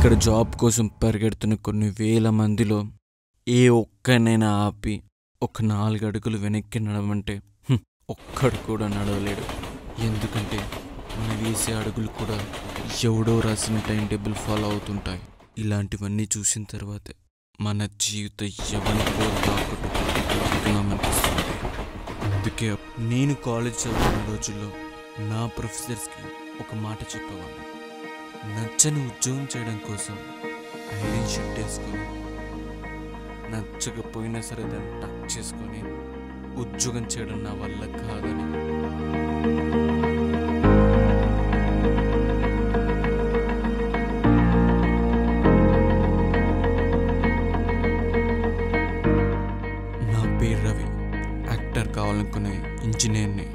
ఇక్కడ జాబ్ కోసం పరిగెడుతున్న కొన్ని వేల మందిలో ఏ ఒక్కనైనా ఆపి ఒక నాలుగు అడుగులు వెనక్కి నడవంటే హ్మ్, ఒక్కడు కూడా నడవలేడు ఎందుకంటే మనం వేసే అడుగులు కూడా ఎవడో రాసిన టైం టేబుల్ ఫాలో అవుతుంటాయి ఇలాంటివన్నీ చూసిన తర్వాతే మన జీవిత ఎవరి కోరు కాకుండా బతుకుతున్నామనిపిస్తుంది అందుకే నేను కాలేజ్ చదువుతున్న రోజుల్లో నా ప్రొఫెసర్స్కి ఒక మాట చెప్పేవాడిని నచ్చని ఉద్యోగం చేయడం కోసం ఐరన్ షర్ట్ వేసుకొని నచ్చకపోయినా సరే దాన్ని టక్ చేసుకొని ఉద్యోగం చేయడం నా వల్ల కాదని నా పేరు రవి యాక్టర్ కావాలనుకునే ఇంజనీర్ని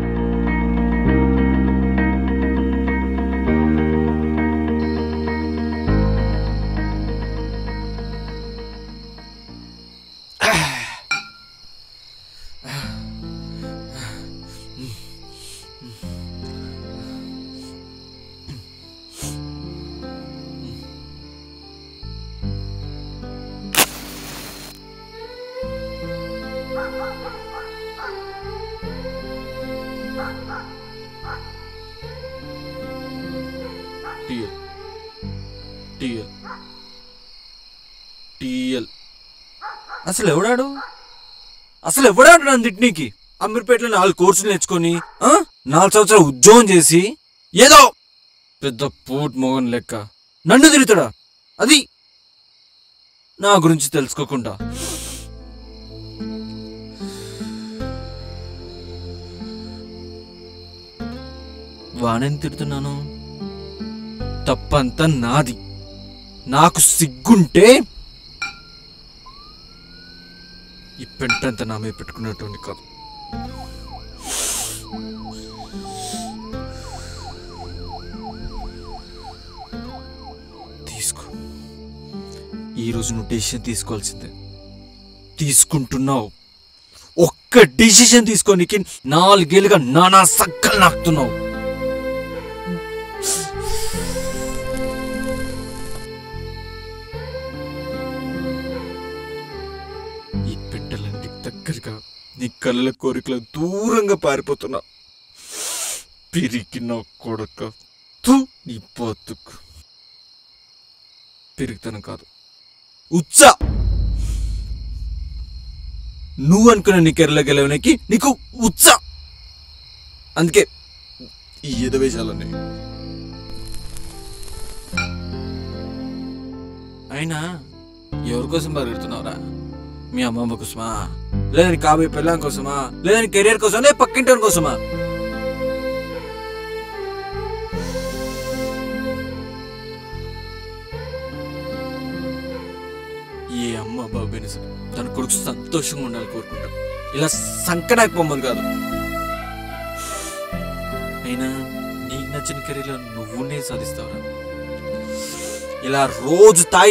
టిఎల్ టిఎల్ టిఎల్ అసలు ఎవడాడు అసలు ఎవడాడు నన్ను తిట్నీకి అమీర్పేటలో నాలుగు కోర్సులు నేర్చుకొని ఆ? నాలుగు సంవత్సరాలు ఉద్యోగం చేసి ఏదో పెద్ద పోట్ మోగన్ లెక్క నన్ను తిరుగుతాడా అది నా గురించి తెలుసుకోకుండా వాణని తిడుతున్నాను తప్పంతా నాది నాకు సిగ్గుంటే ఈ పెంటంతా నా మీద పెట్టుకున్నటువంటి కాదు తీసుకో ఈరోజు నువ్వు డెసిషన్ తీసుకోవాల్సిందే తీసుకుంటున్నావు ఒక్క డిసిషన్ తీసుకోనికి నాలుగేళ్ళుగా నానా సక్కలు నాకుతున్నావు ఈ పెట్టెలన్నీ దగ్గరగా నీ కళ్ళ కోరికలు దూరంగా పారిపోతున్నా పిరికి నా కొడక తూ నీ బతుకు పిరిగితనం కాదు ఉత్స నువ్వు అనుకున్న నీ కెరల గెలవనికి నీకు ఉత్స అందుకే ఈ ఎదవేశాలన్నీ అయినా ఎవరి కోసం పరిగెడుతున్నావురా మీ అమ్మమ్మ కోసమా లేదా నీ కాబోయే పిల్లం కోసమా లేదా నీ కెరియర్ కోసమా లేదా పక్కింటి వాని కోసమా ఏ అమ్మ బాబైనా సరే తన కొడుకు సంతోషంగా ఉండాలి కోరుకుంటాడు ఇలా సంకనాకి పొమ్మని కాదు అయినా నీకు నచ్చిన కెరీర్లో నువ్వునే సాధిస్తావురా ఇలా రోజు తాయి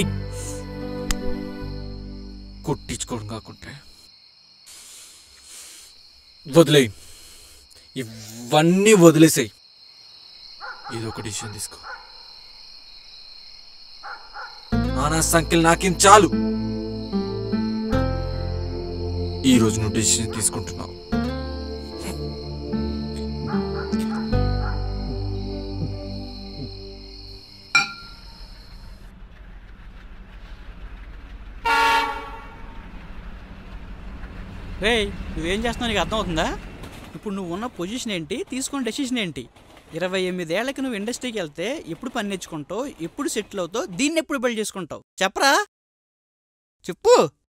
కొట్టించుకోవడం కాకుంటే వదిలేయి ఇవన్నీ వదిలేసాయి ఇది ఒక డిసిషన్ తీసుకో నానా సంఖ్యలు నాకేం చాలు ఈ రోజు నువ్వు డెసిషన్ తీసుకుంటున్నావు రేయ్ నువ్వేం చేస్తున్నావు నీకు అర్థమవుతుందా ఇప్పుడు నువ్వు ఉన్న పొజిషన్ ఏంటి తీసుకున్న డెసిషన్ ఏంటి ఇరవై ఎనిమిదేళ్లకి నువ్వు ఇండస్ట్రీకి వెళ్తే ఎప్పుడు పని నేర్చుకుంటావు ఎప్పుడు సెటిల్ అవుతావు దీన్ని ఎప్పుడు బిల్డ్ చేసుకుంటావు చెప్పరా చెప్పు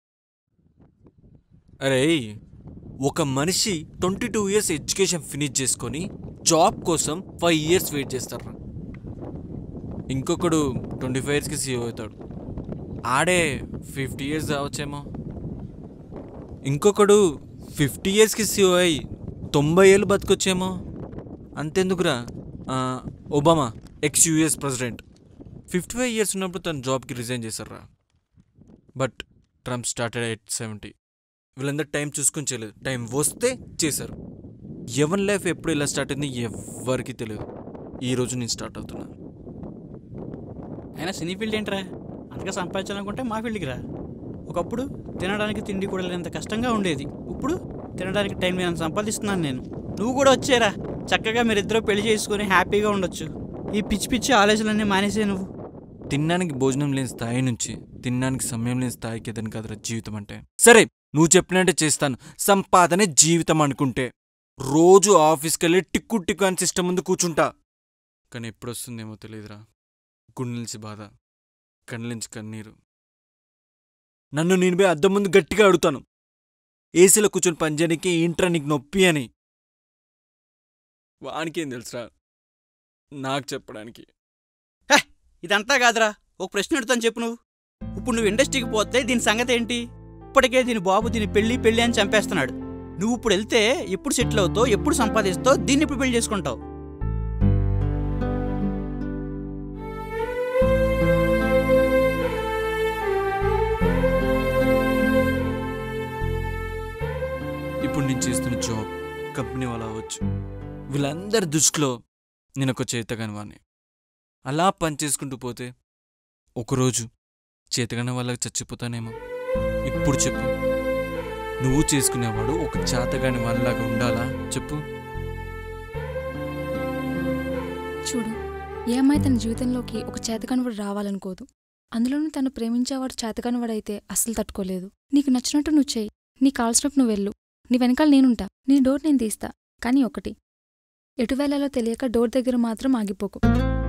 అరే ఒక మనిషి twenty two years education finish చేసుకొని జాబ్ కోసం ఫైవ్ ఇయర్స్ వెయిట్ చేస్తారా ఇంకొకడు ట్వంటీ ఫైవ్ ఇయర్స్కి సీఓ అవుతాడు ఆడే ఫిఫ్టీ ఇయర్స్ కావచ్చేమో ఇంకొకడు ఫిఫ్టీ ఇయర్స్కి సీఓ అయి తొంభై ఏళ్ళు బతకొచ్చేమో అంతెందుకురా ఆ, Obama ex US president fifty five years ఉన్నప్పుడు తన జాబ్కి రిజైన్ చేశారా but Trump started eight seventy వీళ్ళందరూ టైం చూసుకొని చేయలేదు టైం వస్తే చేశారు ఎవరి లైఫ్ ఎప్పుడు ఇలా స్టార్ట్ అయింది ఎవ్వరికి తెలియదు ఈ రోజు నేను స్టార్ట్ అవుతున్నా అయినా సినీ ఫీల్డ్ ఏంట్రా అంతగా సంపాదించాలనుకుంటే మా ఫీల్డ్కి రా ఒకప్పుడు తినడానికి తిండి కూడా లేనంత కష్టంగా ఉండేది ఇప్పుడు తినడానికి టైం నేను సంపాదిస్తున్నాను నేను నువ్వు కూడా వచ్చేరా చక్కగా మీరిద్దరూ పెళ్లి చేసుకొని హ్యాపీగా ఉండొచ్చు ఈ పిచ్చి పిచ్చి ఆలోచనలన్నీ మానేసే నువ్వు తినడానికి భోజనం లేని స్థాయి నుంచి తినడానికి సమయం లేని స్థాయికి ఎదని కదరా జీవితం అంటే సరే నువ్వు చెప్పినట్టే చేస్తాను సంపాదనే జీవితం అనుకుంటే రోజు ఆఫీస్కి వెళ్ళి టిక్కు టిక్కు అని సిస్టమ్ ముందు కూర్చుంటా కానీ ఎప్పుడు వస్తుందేమో తెలియదురా గుండె నుంచి బాధ కళ్ళ నుంచి కన్నీరు నన్ను నేను పోయి అద్దం ముందు గట్టిగా అడుగుతాను ఏసీలో కూర్చొని పనిచేయడానికి ఏంట్రా నీకు నొప్పి అని వానికేం తెలుసురా నాకు చెప్పడానికి ఇదంతా కాదురా ఒక ప్రశ్న అడుగుతాను చెప్పు నువ్వు ఇప్పుడు నువ్వు ఇండస్ట్రీకి పోతే దీని సంగతి ఏంటి ఇప్పటికే దీని బాబు దీని పెళ్లి పెళ్లి అని చంపేస్తున్నాడు నువ్వు ఇప్పుడు వెళ్తే ఎప్పుడు సెటిల్ అవుతావు ఎప్పుడు సంపాదిస్తావు దీన్ని ఎప్పుడు పెళ్లి చేసుకుంటావు ఇప్పుడు నేను చేస్తున్న జాబ్ కంపెనీ వాళ్ళ అవ్వచ్చు వీళ్ళందరి దృష్టిలో నేను ఒక చేతగాని వాడిని అలా పని చేసుకుంటూ పోతే ఒకరోజు చేతగాని వాళ్ళకి చచ్చిపోతానేమో ఇప్పుడు చెప్పు నువ్వు చేసుకునేవాడు ఒక చేతగాని వాళ్ళలాగా ఉండాలా చెప్పు చూడు ఏ అమ్మాయి తన జీవితంలోకి ఒక చేతకనువాడు రావాలనుకోదు అందులోనూ తను ప్రేమించేవాడు చేతకనువాడైతే అస్సలు తట్టుకోలేదు నీకు నచ్చినట్టు నువ్వు చెయ్యి నీకు కావాల్సినట్టు నువ్వు వెళ్ళు నీ వెనకాల నేనుంటా నీ డోర్ నేను తీస్తా కానీ ఒకటి ఎటు వెళ్ళాలో తెలియక డోర్ దగ్గర మాత్రం ఆగిపోకు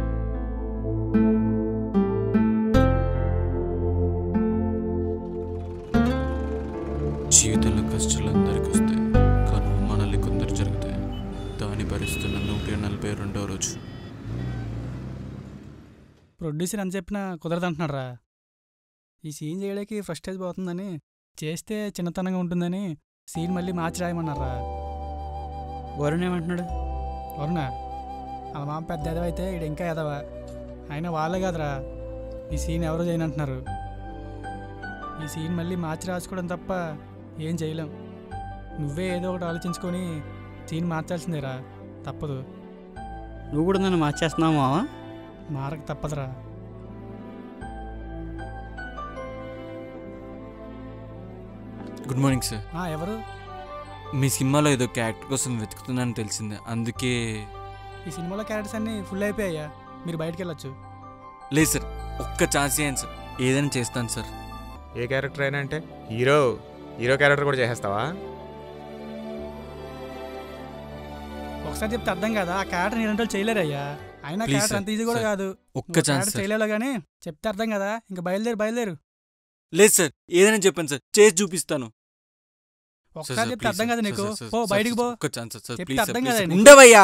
జీవితంలో కష్టాలు అందరికి వస్తాయి కానీ మనల్ని కొందరు జరుగుతాయి దాన్ని భరిస్తున్న నూట నలభై రెండో రోజు ప్రొడ్యూసర్ అని చెప్పినా కుదరదంటున్నాడు రా ఈ సీన్ చేయడానికి ఫ్రస్టేజ్ పోతుందని చేస్తే చిన్నతనంగా ఉంటుందని సీన్ మళ్ళీ మార్చి రాయమన్నారా వరుణ్ ఏమంటున్నాడు వరుణ వాళ్ళ మామ పెద్ద ఎదవైతే ఇడు ఇంకా ఎదవా అయినా వాళ్ళే కాదురా ఈ సీన్ ఎవరో చేయనంటున్నారు ఈ సీన్ మళ్ళీ మార్చి రాసుకోవడం తప్ప ఏం చేయలేం నువ్వే ఏదో ఒకటి ఆలోచించుకొని సీన్ మార్చాల్సిందేరా తప్పదు నువ్వు కూడా నన్ను మార్చేస్తున్నావు మావా మారక తప్పదురా గుడ్ మార్నింగ్ సార్ ఆ, ఎవరు మీ సినిమాలో ఏదో క్యారెక్టర్ కోసం వెతుకుతున్నానని తెలిసిందే అందుకే ఈ సినిమాలో క్యారెక్టర్స్ అన్నీ ఫుల్ అయిపోయాయా మీరు బయటికి వెళ్ళొచ్చు లేదు సార్ ఒక్క ఛాన్స్ ఇవ్వండి సార్ ఏదైనా చేస్తాను సార్ ఏ క్యారెక్టర్ అయినా అంటే హీరో హీరో క్యారెక్టర్ కూడా చేసేస్తావా ఒకసారి చెప్తే అర్థం కదా ఆ క్యారెక్టర్ నేను రోజులు చేయలేరయ్యా అయినా Please, క్యారెక్టర్ sir. అంత ఈజీ కూడా Sir. కాదు ఒక్క నువ్వు ఛాన్స్ క్యారెక్టర్ సార్ చేయలేవు కానీ చెప్తే అర్థం కదా ఇంకా బయలుదేరు బయలుదేరు లేదు సార్ ఏదైనా చెప్పండి సార్ చేసి చూపిస్తాను సార్, ఒకసారి సార్, చెప్తే ప్లీజ్ అర్థం సార్, కదా సార్, నీకు సార్, పో సార్, బయటికి సార్, పో ఒక్క ఛాన్స్ సార్, సార్ చెప్తే ప్లీజ్ సార్ అర్థం ప్లీజ్ కదా సార్. నీకు. ఉండవయ్యా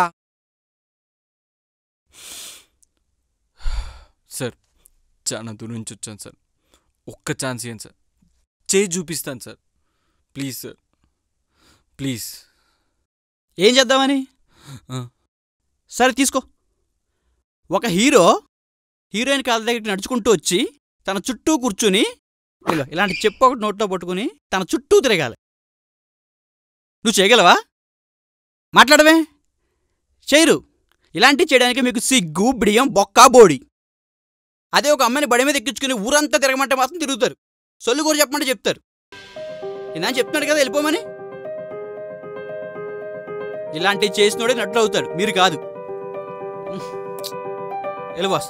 సార్ చాలా దూరం నుంచి వచ్చాను సార్ ఒక్క ఛాన్స్ ఇవ్వండి సార్ చేసి చూపిస్తాను సార్ ప్లీజ్ సార్ ప్లీజ్ ఏం చేద్దామని ఆ. సరే తీసుకో ఒక హీరో హీరోయిన్ కాళ్ళ దగ్గరికి నడుచుకుంటూ వచ్చి తన చుట్టూ కూర్చుని ఇదిగో ఇలాంటి చెప్పు ఒకటి నోట్లో పట్టుకుని తన చుట్టూ తిరగాలి నువ్వు చేయగలవా మాట్లాడవే చేయరు ఇలాంటివి చేయడానికి మీకు సిగ్గు బిడియం బొక్క బోడి అదే ఒక అమ్మాయిని బడి మీద ఎక్కించుకుని ఊరంతా తిరగమంటే మాత్రం తిరుగుతారు సొల్లు కూర చెప్పమంటే చెప్తారు ఇలా చెప్తున్నాడు కదా వెళ్ళిపోమని ఇలాంటివి చేసినోడే నట్లు అవుతాడు మీరు కాదు వెళ్ళు బాస్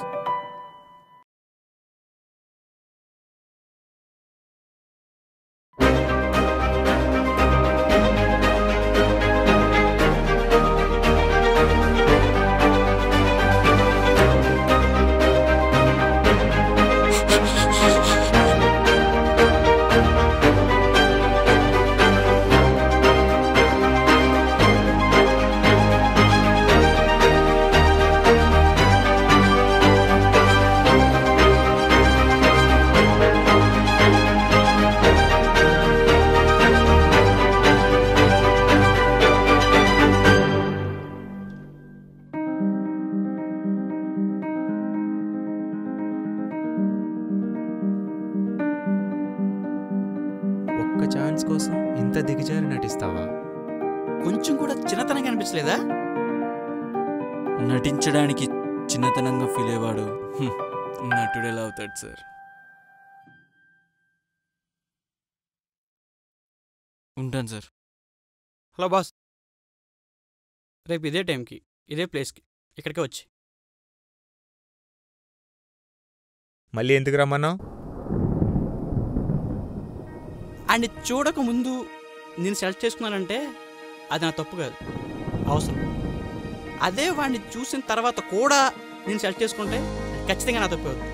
ఒక్క ఛాన్స్ కోసం ఇంత దిగజారి నటిస్తావా కొంచెం కూడా చిన్నతనంగా అనిపించలేదా నటించడానికి చిన్నతనంగా ఫీల్ అయ్యేవాడు హ్మ్, నటుడు ఎలా అవుతాడు సార్ ఉంటాను సార్ హలో బాస్ రేపు ఇదే టైంకి ఇదే ప్లేస్కి ఇక్కడికే వచ్చి మళ్ళీ ఎందుకు రమ్మన్నావు అండ్ చూడక ముందు నేను సెలెక్ట్ చేసుకున్నానంటే అది నా తప్పు కాదు అవసరం అదే వాడిని చూసిన తర్వాత కూడా నేను సెలెక్ట్ చేసుకుంటే ఖచ్చితంగా నా తప్పు అవుతుంది